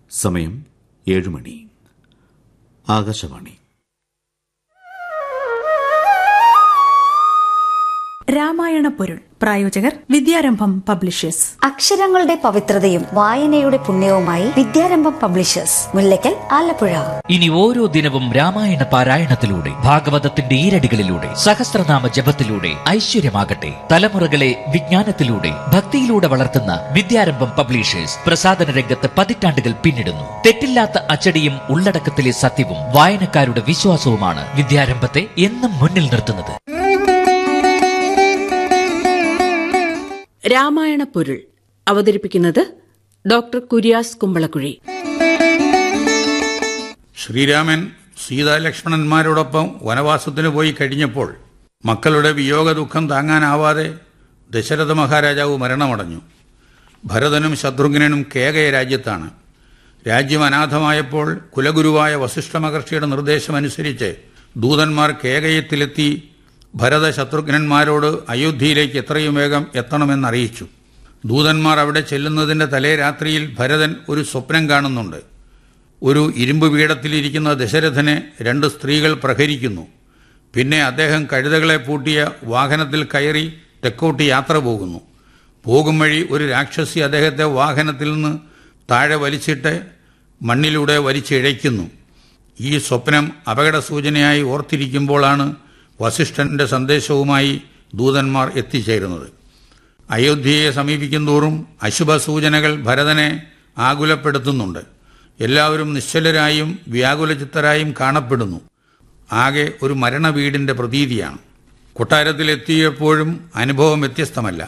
സമയം ഏഴുമണി ആകാശവാണി രാമായണ പൊരുൾ പ്രായോജകർ വിദ്യാരംഭം പബ്ലിഷേഴ്സ് അക്ഷരങ്ങളുടെ പവിത്രതയും വായനയുടെ പുണ്യവുമായി വിദ്യാരംഭം പബ്ലിഷേഴ്സ് മുല്ലയ്ക്കൽ ആലപ്പുഴ ഇനി ഓരോ ദിനവും രാമായണ പാരായണത്തിലൂടെ ഭാഗവതത്തിന്റെ ഈരടികളിലൂടെ സഹസ്രനാമ ജപത്തിലൂടെ ഐശ്വര്യമാകട്ടെ തലമുറകളെ വിജ്ഞാനത്തിലൂടെ ഭക്തിയിലൂടെ വളർത്തുന്ന വിദ്യാരംഭം പബ്ലിഷേഴ്സ് പ്രസാദന രംഗത്ത് പതിറ്റാണ്ടുകൾ പിന്നിടുന്നു തെറ്റില്ലാത്ത അച്ചടിയും ഉള്ളടക്കത്തിലെ സത്യവും വായനക്കാരുടെ വിശ്വാസവുമാണ് വിദ്യാരംഭത്തെ എന്നും മുന്നിൽ നിർത്തുന്നത് രാമായണ പൊരുൾ അവതരിപ്പിക്കുന്നത് ഡോക്ടർ കുര്യാസ് കുമ്പളക്കുഴി ശ്രീരാമൻ സീതാലക്ഷ്മണന്മാരോടൊപ്പം വനവാസത്തിന് പോയി കഴിഞ്ഞപ്പോൾ മക്കളുടെ വിയോഗ ദുഃഖം താങ്ങാനാവാതെ ദശരഥ മഹാരാജാവ് മരണമടഞ്ഞു ഭരതനും ശത്രുഘ്നനും കേകയ രാജ്യത്താണ് രാജ്യം അനാഥമായപ്പോൾ കുലഗുരുവായ വസിഷ്ഠ മഹർഷിയുടെ നിർദ്ദേശമനുസരിച്ച് ദൂതന്മാർ കേകയത്തിലെത്തി ഭരത ശത്രുഘ്നന്മാരോട് അയോധ്യയിലേക്ക് എത്രയും വേഗം എത്തണമെന്നറിയിച്ചു ദൂതന്മാർ അവിടെ ചെല്ലുന്നതിന്റെ തലേ രാത്രിയിൽ ഭരതൻ ഒരു സ്വപ്നം കാണുന്നുണ്ട് ഒരു ഇരുമ്പ് പീഠത്തിലിരിക്കുന്ന ദശരഥനെ രണ്ട് സ്ത്രീകൾ പ്രഹരിക്കുന്നു പിന്നെ അദ്ദേഹം കഴുതകളെ പൂട്ടിയ വാഹനത്തിൽ കയറി തെക്കോട്ട് യാത്ര പോകുന്നു പോകും വഴി ഒരു രാക്ഷസി അദ്ദേഹത്തെ വാഹനത്തിൽ നിന്ന് താഴെ വലിച്ചിട്ട് മണ്ണിലൂടെ വലിച്ചിഴയ്ക്കുന്നു ഈ സ്വപ്നം അപകട സൂചനയായി ഓർത്തിരിക്കുമ്പോഴാണ് വസിഷ്ഠന്റെ സന്ദേശവുമായി ദൂതന്മാർ എത്തിച്ചേരുന്നത് അയോധ്യയെ സമീപിക്കുന്തോറും അശുഭ സൂചനകൾ ഭരതനെ ആകുലപ്പെടുത്തുന്നുണ്ട് എല്ലാവരും നിശ്ചലരായും വ്യാകുലചിത്തരായും കാണപ്പെടുന്നു ആകെ ഒരു മരണവീടിന്റെ പ്രതീതിയാണ് കൊട്ടാരത്തിലെത്തിയപ്പോഴും അനുഭവം വ്യത്യസ്തമല്ല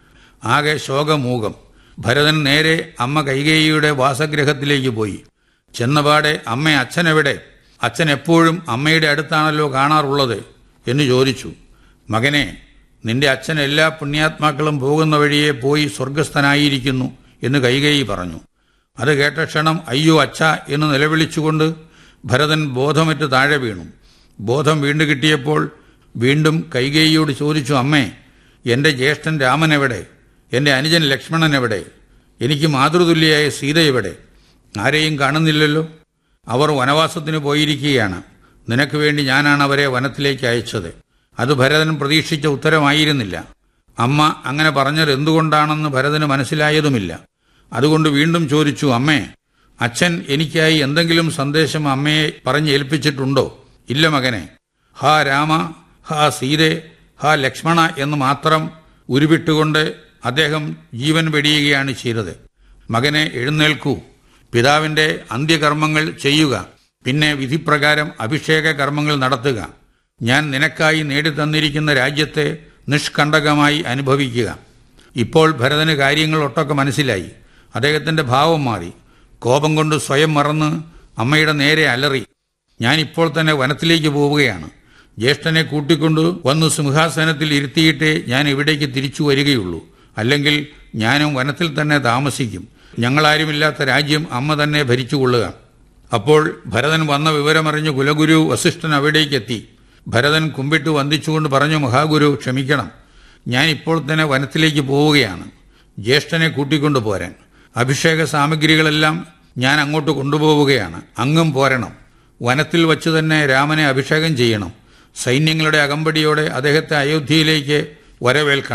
ആകെ ശോകമൂകം ഭരതൻ നേരെ അമ്മ കൈകേയിയുടെ വാസഗ്രഹത്തിലേക്ക് പോയി ചെന്നപാടെ അമ്മ അച്ഛനെവിടെ അച്ഛൻ എപ്പോഴും അമ്മയുടെ അടുത്താണല്ലോ കാണാറുള്ളത് എന്ന് ചോദിച്ചു മകനെ നിന്റെ അച്ഛൻ എല്ലാ പുണ്യാത്മാക്കളും പോകുന്ന വഴിയെ പോയി സ്വർഗസ്ഥനായിരിക്കുന്നു എന്ന് കൈകേയി പറഞ്ഞു അത് കേട്ട ക്ഷണം അയ്യോ അച്ഛ എന്ന് നിലവിളിച്ചുകൊണ്ട് ഭരതൻ ബോധമറ്റ് താഴെ വീണു ബോധം വീണ്ടു കിട്ടിയപ്പോൾ വീണ്ടും കൈകേയിയോട് ചോദിച്ചു അമ്മേ എന്റെ ജ്യേഷ്ഠൻ രാമൻ എവിടെ എന്റെ അനുജൻ ലക്ഷ്മണൻ എവിടെ എനിക്ക് മാതൃതുല്യയായ സീത എവിടെ ആരെയും കാണുന്നില്ലല്ലോ അവർ വനവാസത്തിന് പോയിരിക്കുകയാണ് നിനക്ക് വേണ്ടി ഞാനാണ് അവരെ വനത്തിലേക്ക് അയച്ചത് അത് ഭരതൻ പ്രതീക്ഷിച്ച ഉത്തരമായിരുന്നില്ല അമ്മ അങ്ങനെ പറഞ്ഞത് എന്തുകൊണ്ടാണെന്ന് ഭരതന് മനസ്സിലായതുമില്ല അതുകൊണ്ട് വീണ്ടും ചോദിച്ചു അമ്മേ അച്ഛൻ എനിക്കായി എന്തെങ്കിലും സന്ദേശം അമ്മയെ പറഞ്ഞേൽപ്പിച്ചിട്ടുണ്ടോ ഇല്ല മകനെ ഹാ രാമ ഹാ സീതെ ഹാ ലക്ഷ്മണ എന്ന് മാത്രം ഉരുവിട്ടുകൊണ്ട് അദ്ദേഹം ജീവൻ വെടിയുകയാണ് ചെയ്തത് മകനെ എഴുന്നേൽക്കൂ പിതാവിന്റെ അന്ത്യകർമ്മങ്ങൾ ചെയ്യുക പിന്നെ വിധിപ്രകാരം അഭിഷേക കർമ്മങ്ങൾ നടത്തുക ഞാൻ നിനക്കായി നേടിത്തന്നിരിക്കുന്ന രാജ്യത്തെ നിഷ്കണ്ടകമായി അനുഭവിക്കുക ഇപ്പോൾ ഭരതന് കാര്യങ്ങൾ ഒട്ടൊക്കെ മനസ്സിലായി അദ്ദേഹത്തിന്റെ ഭാവം മാറി കോപം കൊണ്ട് സ്വയം മറന്ന് അമ്മയുടെ നേരെ അലറി ഞാൻ ഇപ്പോൾ തന്നെ വനത്തിലേക്ക് പോവുകയാണ് ജ്യേഷ്ഠനെ കൂട്ടിക്കൊണ്ടു വന്ന് സിംഹാസനത്തിൽ ഇരുത്തിയിട്ടേ ഞാൻ ഇവിടേക്ക് തിരിച്ചു വരികയുള്ളൂ അല്ലെങ്കിൽ ഞാനും വനത്തിൽ തന്നെ താമസിക്കും ഞങ്ങളാരുമില്ലാത്ത രാജ്യം അമ്മ തന്നെ ഭരിച്ചുകൊള്ളുക അപ്പോൾ ഭരതൻ വന്ന വിവരമറിഞ്ഞ് കുലഗുരു വസിഷ്ഠൻ അവിടേക്കെത്തി ഭരതൻ കുമ്പിട്ട് വന്ദിച്ചുകൊണ്ട് പറഞ്ഞു മഹാഗുരു ക്ഷമിക്കണം ഞാൻ ഇപ്പോൾ തന്നെ വനത്തിലേക്ക് പോവുകയാണ് ജ്യേഷ്ഠനെ കൂട്ടിക്കൊണ്ടു പോരാൻ അഭിഷേക സാമഗ്രികളെല്ലാം ഞാൻ അങ്ങോട്ട് കൊണ്ടുപോവുകയാണ് അങ്ങും പോരണം വനത്തിൽ വച്ചു തന്നെ രാമനെ അഭിഷേകം ചെയ്യണം സൈന്യങ്ങളുടെ അകമ്പടിയോടെ അദ്ദേഹത്തെ അയോധ്യയിലേക്ക് വരവേൽക്കണം